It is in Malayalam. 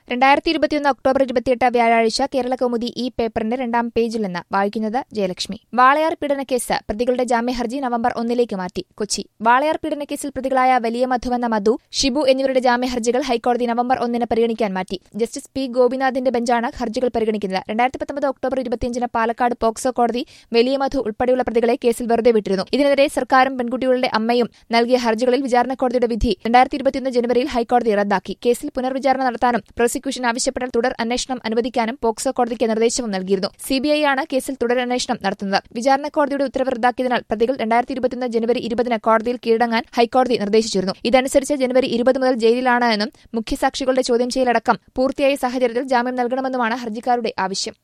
രണ്ടായിരത്തി ഇരുപത്തിയൊന്ന് ഒക്ടോബർ ഇരുപത്തിയെട്ട് വ്യാഴാഴ്ച കേരള കൗമുദി ഈ പേപ്പറിന്റെ രണ്ടാം പേജിൽ നിന്ന് വായിക്കുന്നത് ജയലക്ഷ്മി വാളയാർ പീഡനക്കേസ് പ്രതികളുടെ ജാമ്യഹർജി നവംബർ ഒന്നിലേക്ക് മാറ്റി കൊച്ചി വാളയാർ പീഡനക്കേസിൽ പ്രതികളായ വലിയ മധുവെന്ന മധു ഷിബു എന്നിവരുടെ ജാമ്യഹർജികൾ ഹൈക്കോടതി നവംബർ ഒന്നിന് പരിഗണിക്കാൻ മാറ്റി ജസ്റ്റിസ് പി ഗോപിനാഥിന്റെ ബെഞ്ചാണ് ഹർജികൾ പരിഗണിക്കുന്നത് രണ്ടായിരത്തി പത്തൊമ്പത് ഒക്ടോബർ ഇരുപത്തിയഞ്ചിന് പാലക്കാട് പോക്സോ കോടതി വലിയ മധു ഉൾപ്പെടെയുള്ള പ്രതികളെ കേസിൽ വെറുതെ വിട്ടിരുന്നു ഇതിനെതിരെ സർക്കാരും പെൺകുട്ടികളുടെ അമ്മയും നൽകിയ ഹർജികളിൽ വിചാരണ കോടതിയുടെ വിധി രണ്ടായിരത്തി ഇരുപത്തിയൊന്ന് ജനുവരിയിൽ ഹൈക്കോടതി റദ്ദാക്കി കേസിൽ പുനർവിചാരണ നടത്താനും പ്രോസിക്യൂഷൻ ആവശ്യപ്പെട്ടാൽ തുടർ അന്വേഷണം അനുവദിക്കാനും പോക്സോ കോടതിക്ക് നിർദ്ദേശവും നൽകിയിരുന്നു സിബിഐ ആണ് കേസിൽ തുടരന്വേഷണം നടത്തുന്നത് വിചാരണ കോടതിയുടെ ഉത്തരവ് റദ്ദാക്കിയതിനാൽ പ്രതികൾ രണ്ടായിരത്തി ഇരുപത്തിയൊന്ന് ജനുവരി ഇരുപതിന് കോടതിയിൽ കീഴടങ്ങാൻ ഹൈക്കോടതി നിർദ്ദേശിച്ചിരുന്നു ഇതനുസരിച്ച് ജനുവരി ഇരുപത് മുതൽ ജയിലിലാണ് എന്നും മുഖ്യസാക്ഷികളുടെ ചോദ്യം ചെയ്യലടക്കം പൂർത്തിയായ സാഹചര്യത്തിൽ ജാമ്യം നൽകണമെന്നുമാണ് ഹർജിക്കാരുടെ ആവശ്യം